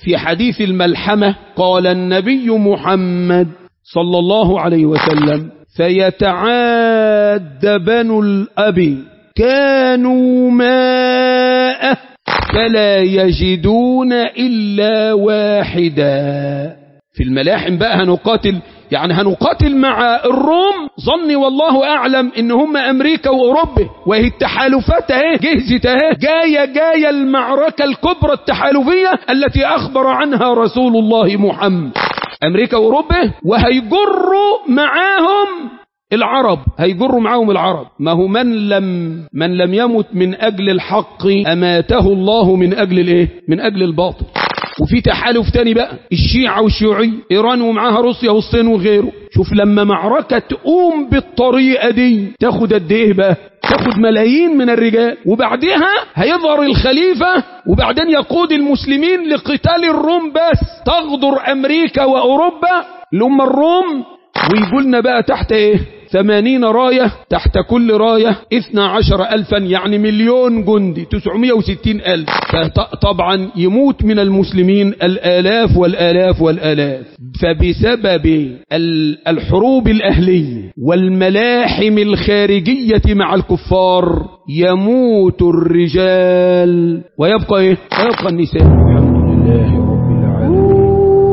في حديث الملحمة قال النبي محمد صلى الله عليه وسلم فيتعاد بنو الأب كانوا ماء فلا يجدون إلا واحدا في الملاحم بقى هنقاتل يعني هنقاتل مع الروم ظني والله أعلم إن هم أمريكا وأوروبا وهي التحالفات اهي جهزت اهي جاية جاية المعركة الكبرى التحالفية التي أخبر عنها رسول الله محمد أمريكا وأوروبا وهيجروا معاهم العرب هيجروا معاهم العرب ما هو من لم من لم يمت من أجل الحق أماته الله من أجل الإيه من أجل الباطل وفي تحالف تاني بقى الشيعة والشيوعية إيران ومعاها روسيا والصين وغيره شوف لما معركة تقوم بالطريقة دي تاخد قد ايه بقى تاخد ملايين من الرجال وبعدها هيظهر الخليفة وبعدين يقود المسلمين لقتال الروم بس تغدر أمريكا وأوروبا لهم الروم ويقولنا بقى تحت ايه ثمانين راية تحت كل راية اثنى عشر ألفا يعني مليون جندي تسعمية وستين ألف طبعا يموت من المسلمين الآلاف والآلاف والآلاف فبسبب الحروب الأهلية والملاحم الخارجية مع الكفار يموت الرجال ويبقى ايه ويبقى النساء الحمد لله رب العالمين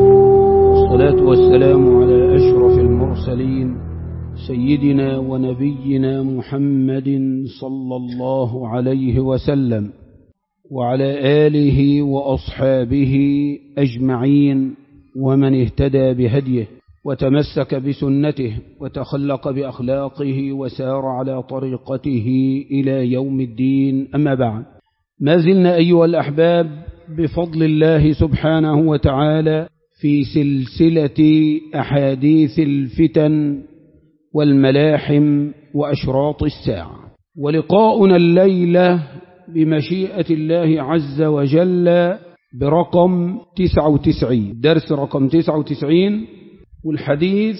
والصلاة والسلام على أشرف المرسلين سيدنا ونبينا محمد صلى الله عليه وسلم وعلى آله وأصحابه أجمعين ومن اهتدى بهديه وتمسك بسنته وتخلق بأخلاقه وسار على طريقته إلى يوم الدين أما بعد ما زلنا أيها الأحباب بفضل الله سبحانه وتعالى في سلسلة أحاديث الفتن والملاحم وأشراط الساعة ولقاؤنا الليلة بمشيئة الله عز وجل برقم 99 درس رقم 99 والحديث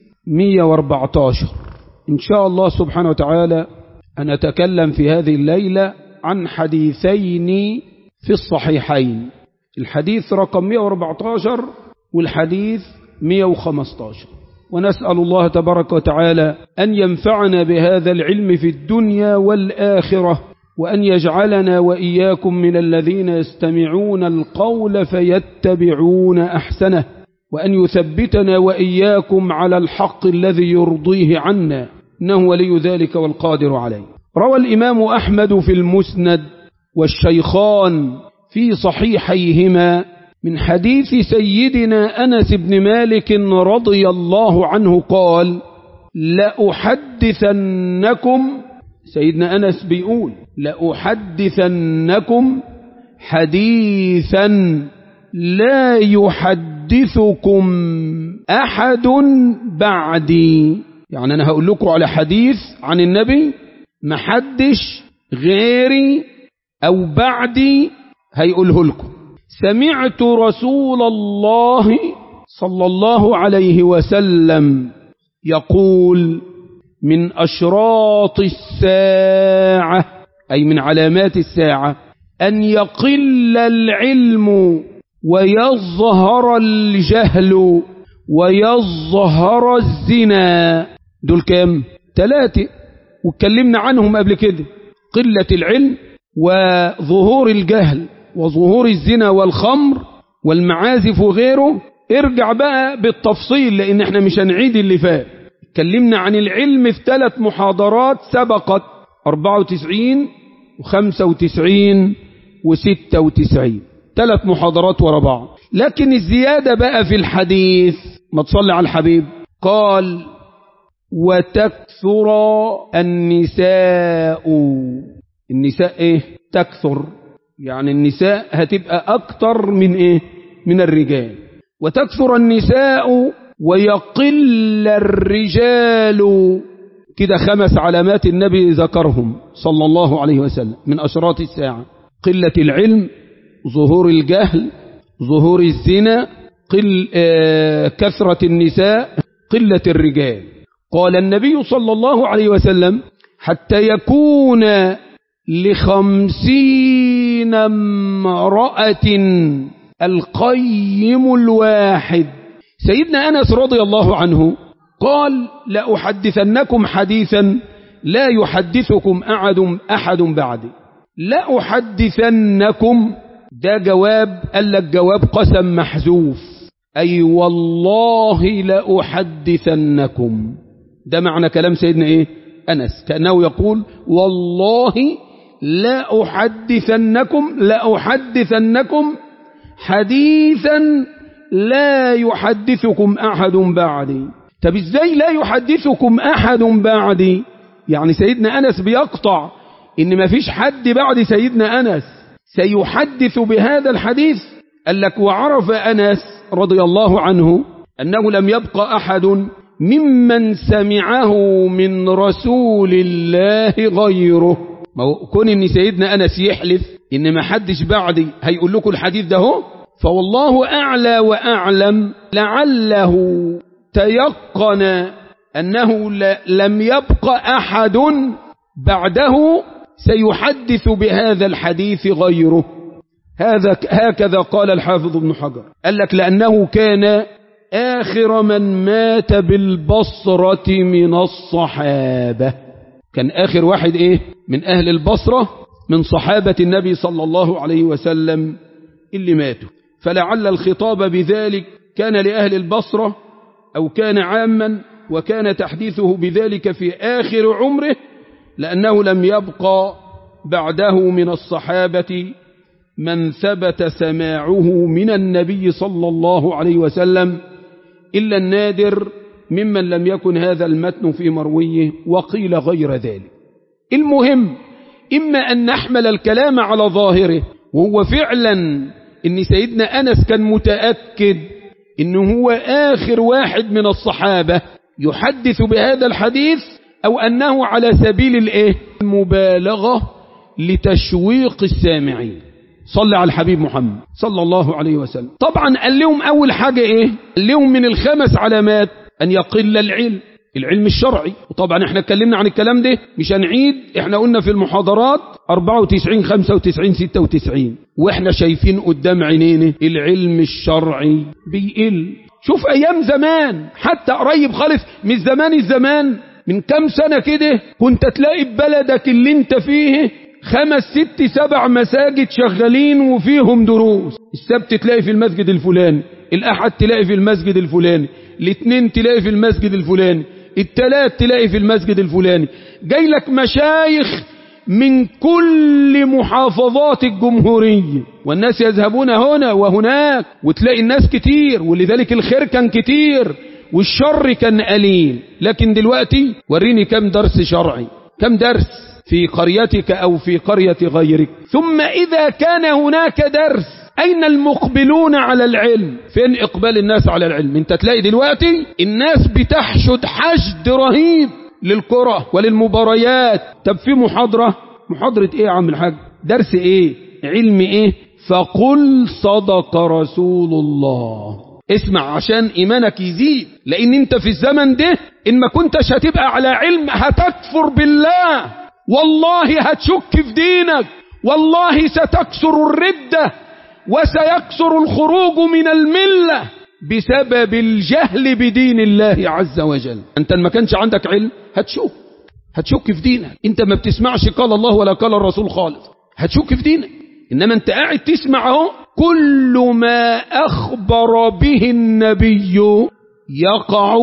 114 إن شاء الله سبحانه وتعالى أن أتكلم في هذه الليلة عن حديثين في الصحيحين الحديث رقم 114 والحديث 115 ونسأل الله تبارك وتعالى أن ينفعنا بهذا العلم في الدنيا والآخرة وأن يجعلنا وإياكم من الذين يستمعون القول فيتبعون أحسنه وأن يثبتنا وإياكم على الحق الذي يرضيه عنا إنه ولي ذلك والقادر عليه روى الإمام أحمد في المسند والشيخان في صحيحيهما من حديث سيدنا أنس بن مالك رضي الله عنه قال لأحدثنكم سيدنا أنس بيقول لأحدثنكم حديثا لا يحدثكم أحد بعدي يعني أنا هقول لكم على حديث عن النبي محدش غيري أو بعدي هيقوله لكم سمعت رسول الله صلى الله عليه وسلم يقول من أشراط الساعة أي من علامات الساعة أن يقل العلم ويظهر الجهل ويظهر الزنا دول كام ثلاثة واتكلمنا عنهم قبل كده قلة العلم وظهور الجهل وظهور الزنا والخمر والمعازف وغيره ارجع بقى بالتفصيل لان احنا مش هنعيد اللي فات اتكلمنا عن العلم في ثلاث محاضرات سبقت 94 و95 و96 ثلاث محاضرات ورا بعض لكن الزيادة بقى في الحديث ما تصلي على الحبيب قال وتكثر النساء النساء ايه تكثر يعني النساء هتبقى أكتر من إيه من الرجال وتكثر النساء ويقل الرجال كده خمس علامات النبي ذكرهم صلى الله عليه وسلم من أشراط الساعة قلة العلم ظهور الجهل ظهور الزنا قل آه كثرة النساء قلة الرجال قال النبي صلى الله عليه وسلم حتى يكون لخمسين امرأة القيم الواحد سيدنا أنس رضي الله عنه قال لأحدثنكم حديثا لا يحدثكم أحد, أحد بعدي لأحدثنكم ده جواب قال لك جواب قسم محذوف أي والله لأحدثنكم ده معنى كلام سيدنا إيه أنس كأنه يقول والله لأحدثنكم لأحدثنكم حديثا لا يحدثكم أحد بعدي طب ازاي لا يحدثكم أحد بعدي يعني سيدنا أنس بيقطع إن ما فيش حد بعد سيدنا أنس سيحدث بهذا الحديث قال لك وعرف أنس رضي الله عنه أنه لم يبقى أحد ممن سمعه من رسول الله غيره كون ان سيدنا أنس يحلف ان ما حدش بعدي هيقول لكم الحديث ده هو فوالله أعلى وأعلم لعله تيقن أنه لم يبق أحد بعده سيحدث بهذا الحديث غيره هذا هكذا قال الحافظ ابن حجر قال لك لأنه كان آخر من مات بالبصرة من الصحابة كان آخر واحد إيه من أهل البصرة من صحابة النبي صلى الله عليه وسلم اللي ماتوا فلعل الخطاب بذلك كان لأهل البصرة أو كان عاما وكان تحديثه بذلك في آخر عمره لأنه لم يبقى بعده من الصحابة من ثبت سماعه من النبي صلى الله عليه وسلم إلا النادر ممن لم يكن هذا المتن في مرويه وقيل غير ذلك المهم إما أن نحمل الكلام على ظاهره وهو فعلا إن سيدنا أنس كان متأكد إنه هو آخر واحد من الصحابة يحدث بهذا الحديث أو أنه على سبيل الإيه؟ المبالغة لتشويق السامعين صلى على الحبيب محمد صلى الله عليه وسلم طبعا قال لهم أول حاجة إيه قال لهم من الخمس علامات أن يقل العلم العلم الشرعي وطبعا احنا اتكلمنا عن الكلام ده مش هنعيد احنا قلنا في المحاضرات 94 95 96 واحنا شايفين قدام عينينا العلم الشرعي بيقل شوف ايام زمان حتى قريب خالص من زمان الزمان من كام سنة كده كنت تلاقي ببلدك اللي انت فيه خمس ست سبع مساجد شغالين وفيهم دروس السبت تلاقي في المسجد الفلاني الأحد تلاقي في المسجد الفلاني الاثنين تلاقي في المسجد الفلاني التلات تلاقي في المسجد الفلاني جاي لك مشايخ من كل محافظات الجمهورية والناس يذهبون هنا وهناك وتلاقي الناس كتير ولذلك الخير كان كتير والشر كان قليل لكن دلوقتي وريني كم درس شرعي كم درس في قريتك أو في قرية غيرك ثم إذا كان هناك درس أين المقبلون على العلم فين إقبال الناس على العلم انت تلاقي دلوقتي الناس بتحشد حشد رهيب للكرة وللمباريات طب في محاضرة محاضرة ايه يا عم الحاج درس ايه علم ايه فقل صدق رسول الله اسمع عشان ايمانك يزيد لان انت في الزمن ده ان ما كنتش هتبقى على علم هتكفر بالله والله هتشك في دينك والله ستكسر الردة وسيكسر الخروج من الملة بسبب الجهل بدين الله عز وجل انت ما كانش عندك علم هتشك هتشك في دينك انت ما بتسمعش قال الله ولا قال الرسول خالص هتشك في دينك انما انت قاعد تسمع اهو كل ما اخبر به النبي يقع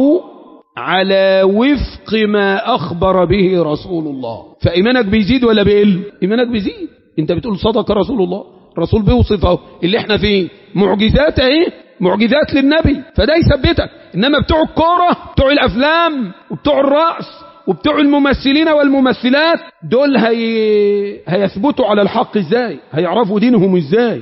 على وفق ما اخبر به رسول الله فايمانك بيزيد ولا بيقل ايمانك بيزيد انت بتقول صدق رسول الله الرسول بيوصفه اللي احنا فيه معجزات اهي معجزات للنبي فده يثبتك انما بتوع الكوره بتوع الافلام وبتوع الرأس وبتوع الممثلين والممثلات دول هي... هيثبتوا على الحق ازاي هيعرفوا دينهم ازاي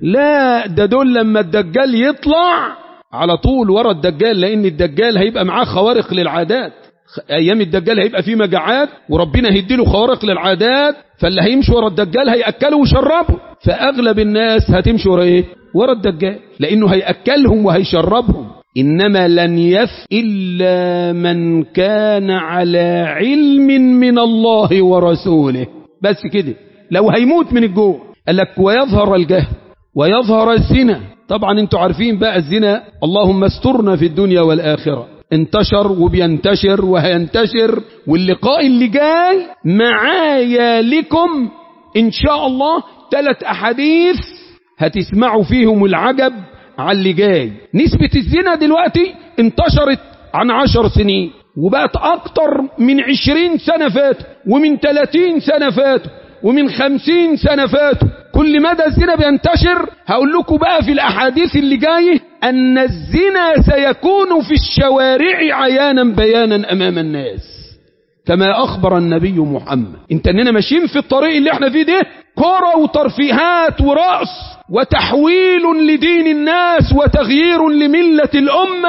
لا ده دول لما الدجال يطلع على طول ورا الدجال لان الدجال هيبقى معاه خوارق للعادات ايام الدجال هيبقى فيه مجاعات وربنا هيديله خوارق للعادات فاللي هيمشي ورا الدجال هيأكله ويشربه فاغلب الناس هتمشي ورا ايه ورا الدجال لانه هيأكلهم وهيشربهم إنما لن يف إلا من كان على علم من الله ورسوله بس كده لو هيموت من الجوع قال لك ويظهر الجهل ويظهر الزنا طبعا انتوا عارفين بقى الزنا اللهم استرنا في الدنيا والآخرة انتشر وبينتشر وهينتشر واللقاء اللي جاي معايا لكم ان شاء الله ثلاث احاديث هتسمعوا فيهم العجب على اللي جاي نسبة الزنا دلوقتي انتشرت عن عشر سنين وبقت اكتر من عشرين سنة فاتوا ومن تلاتين سنة فاتوا ومن خمسين سنة فاتوا كل مدى الزنا بينتشر هقول لكم بقى في الأحاديث اللي جايه أن الزنا سيكون في الشوارع عيانا بيانا أمام الناس كما أخبر النبي محمد انت اننا ماشيين في الطريق اللي احنا فيه ده كرة وترفيهات ورأس وتحويل لدين الناس وتغيير لملة الأمة